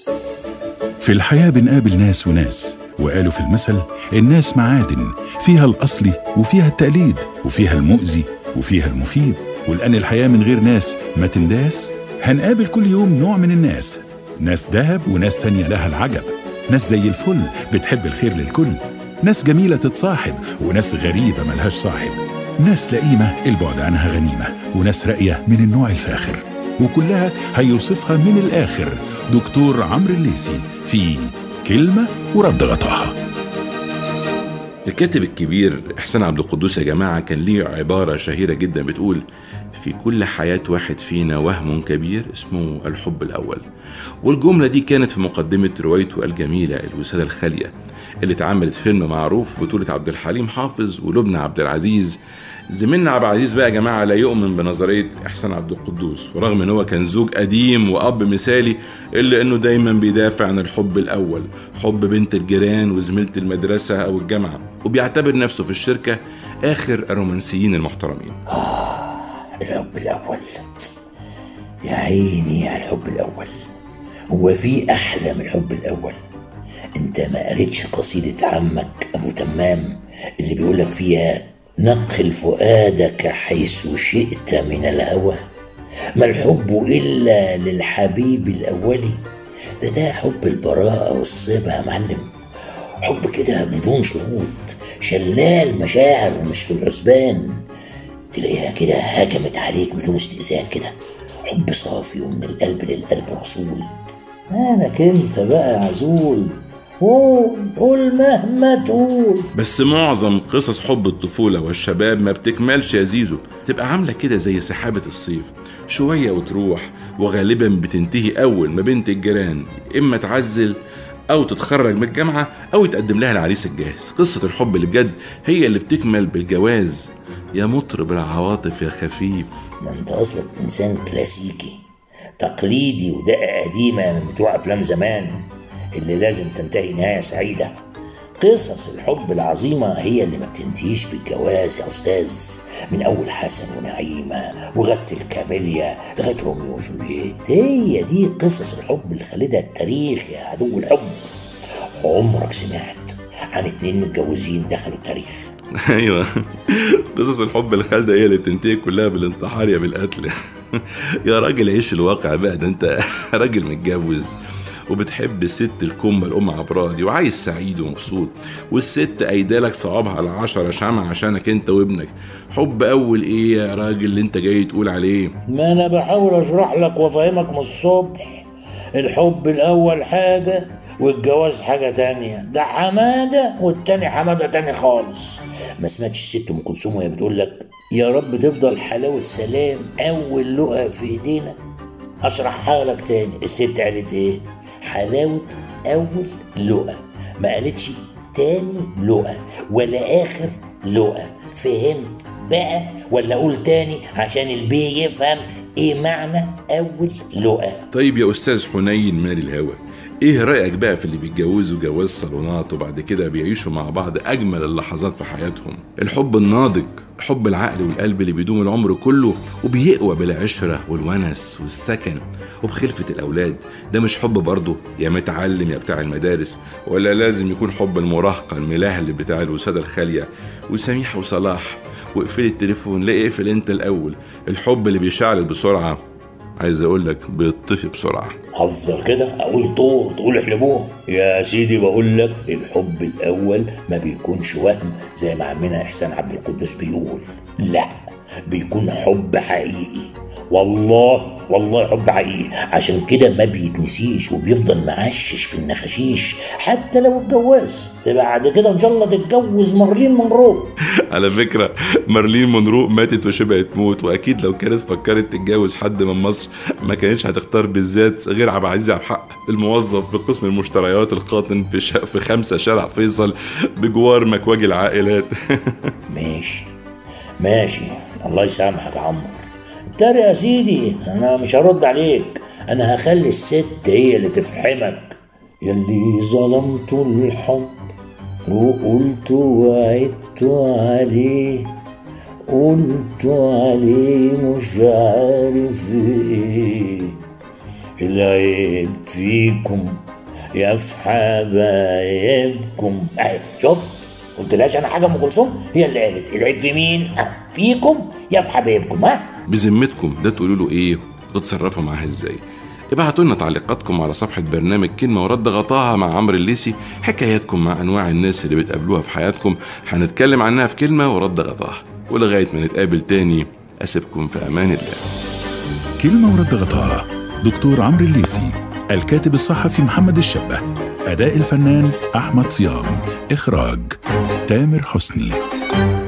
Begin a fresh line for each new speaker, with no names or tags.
في الحياة بنقابل ناس وناس وقالوا في المثل الناس معادن فيها الأصلي وفيها التقليد وفيها المؤذي وفيها المفيد ولأن الحياة من غير ناس ما تنداس هنقابل كل يوم نوع من الناس ناس دهب وناس تانية لها العجب ناس زي الفل بتحب الخير للكل ناس جميلة تتصاحب وناس غريبة ملهاش صاحب ناس لئيمة البعد عنها غنيمة وناس راقية من النوع الفاخر وكلها هيوصفها من الآخر دكتور عمرو الليسي في كلمة ورد غطاها
الكاتب الكبير إحسان عبد القدوس يا جماعة كان ليه عبارة شهيرة جدا بتقول في كل حياة واحد فينا وهم كبير اسمه الحب الأول والجملة دي كانت في مقدمة روايته الجميلة الوسادة الخالية اللي اتعملت فيلم معروف بطولة عبد الحليم حافظ ولبنى عبد العزيز زميلنا عبد العزيز بقى يا جماعة لا يؤمن بنظرية إحسان عبد القدوس ورغم إن هو كان زوج قديم وأب مثالي إلا إنه دايما بيدافع عن الحب الأول حب بنت الجيران وزميلة المدرسة أو الجامعة وبيعتبر نفسه في الشركة آخر الرومانسيين المحترمين
الحب الأول يا عيني على الحب الأول هو في أحلى من الحب الأول أنت ما قريتش قصيدة عمك أبو تمام اللي بيقولك فيها نقل فؤادك حيث شئت من الهوى ما الحب إلا للحبيب الأولي ده ده حب البراءة والصبا يا معلم حب كده بدون شروط شلال مشاعر مش في الحسبان تلاقيها كده هجمت عليك بدون استئذان كده حب صافي ومن القلب للقلب رسول مالك انت بقى يا عزول قول قول مهما تقول
بس معظم قصص حب الطفولة والشباب ما بتكملش يا زيزو تبقى عاملة كده زي سحابة الصيف شوية وتروح وغالبا بتنتهي أول ما بنت الجيران إما تعزل أو تتخرج من الجامعة أو يتقدم لها العريس الجاهز قصة الحب اللي بجد هي اللي بتكمل بالجواز يا مطرب العواطف يا خفيف
ما انت اصلك انسان كلاسيكي تقليدي ودقة قديمة من بتوع افلام زمان اللي لازم تنتهي نهاية سعيدة قصص الحب العظيمة هي اللي ما بتنتهيش بالجواز يا أستاذ من أول حسن ونعيمة وغادة الكاميليا لغاية روميو وجولييت هي دي قصص الحب اللي خلدها التاريخ يا عدو الحب عمرك سمعت عن اتنين متجوزين دخلوا التاريخ
ايوه قصص الحب الخالده هي اللي بتنتهي كلها بالانتحار يا بالقتل يا راجل عيش الواقع بقى ده انت راجل متجوز وبتحب الست الكمة الأم عبراه دي وعايز سعيد ومبسوط والست قايدالك صوابها على عشرة شمع عشانك انت وابنك حب أول إيه يا راجل اللي انت جاي تقول عليه
ما أنا بحاول أشرح لك وأفهمك من الصبح الحب الأول حاجة والجواز حاجة تانية ده حمادة والتاني حمادة تاني خالص ما سمعتش الست أم كلثوم وهي بتقول لك يا رب تفضل حلاوة سلام أول لقى في إيدينا أشرحها لك تاني الست قالت إيه حلاوة أول لقى ما قالتش تاني لقى ولا آخر لقى فهمت بقى ولا أقول تاني عشان البي يفهم إيه معنى أول لقى
طيب يا أستاذ حنين مالي الهوى ايه رأيك بقى في اللي بيتجوزوا جواز صالونات وبعد كده بيعيشوا مع بعض أجمل اللحظات في حياتهم الحب الناضج حب العقل والقلب اللي بيدوم العمر كله وبيقوى بالعشرة والونس والسكن وبخلفة الأولاد ده مش حب برضه يا متعلم يا بتاع المدارس ولا لازم يكون حب المراهقة الملاهل بتاع الوسادة الخالية وسميحة وصلاح واقفلي التليفون لا اقفل انت الأول الحب اللي بيشعل بسرعة عايز اقول لك بيطفي بسرعه
افضل كده اقول طور تقول احلبوه يا سيدي بقول لك الحب الاول ما بيكونش وهم زي ما عمنا احسان عبد القدوس بيقول لا بيكون حب حقيقي والله والله حب حقيقي عشان كده ما بيتنسيش وبيفضل معشش في النخاشيش حتى لو اتجوزت بعد كده ان شاء الله تتجوز مارلين مونرو
على فكره مارلين مونرو ماتت وشبعت موت واكيد لو كانت فكرت تتجوز حد من مصر ما كانتش هتختار بالذات غير عبد العزيز عبد الحق الموظف بقسم المشتريات القاطن في ش... في خمسة شارع فيصل بجوار مكواج العائلات
ماشي ماشي الله يسامحك يا عمرو اتري يا سيدي انا مش هرد عليك انا هخلي الست هي اللي تفهمك يلي ظلمت الحب وقلت وعدت عليه قلت عليه مش عارف ايه العيب فيكم يا في حبايبكم اهي شفت قلت لهاش انا حاجه ام كلثوم هي اللي قالت العيب في مين أه، فيكم يا في حبايبكم ها
بذمتكم ده تقولوا له ايه وتتصرفوا معاها ازاي ابعتوا لنا تعليقاتكم على صفحة برنامج كلمة ورد غطاها مع عمرو الليسي حكاياتكم مع أنواع الناس اللي بتقابلوها في حياتكم هنتكلم عنها في كلمة ورد غطاها ولغاية ما نتقابل تاني أسيبكم في أمان الله
كلمة ورد غطاها دكتور عمرو الليسي الكاتب الصحفي محمد الشبه أداء الفنان أحمد صيام إخراج تامر حسني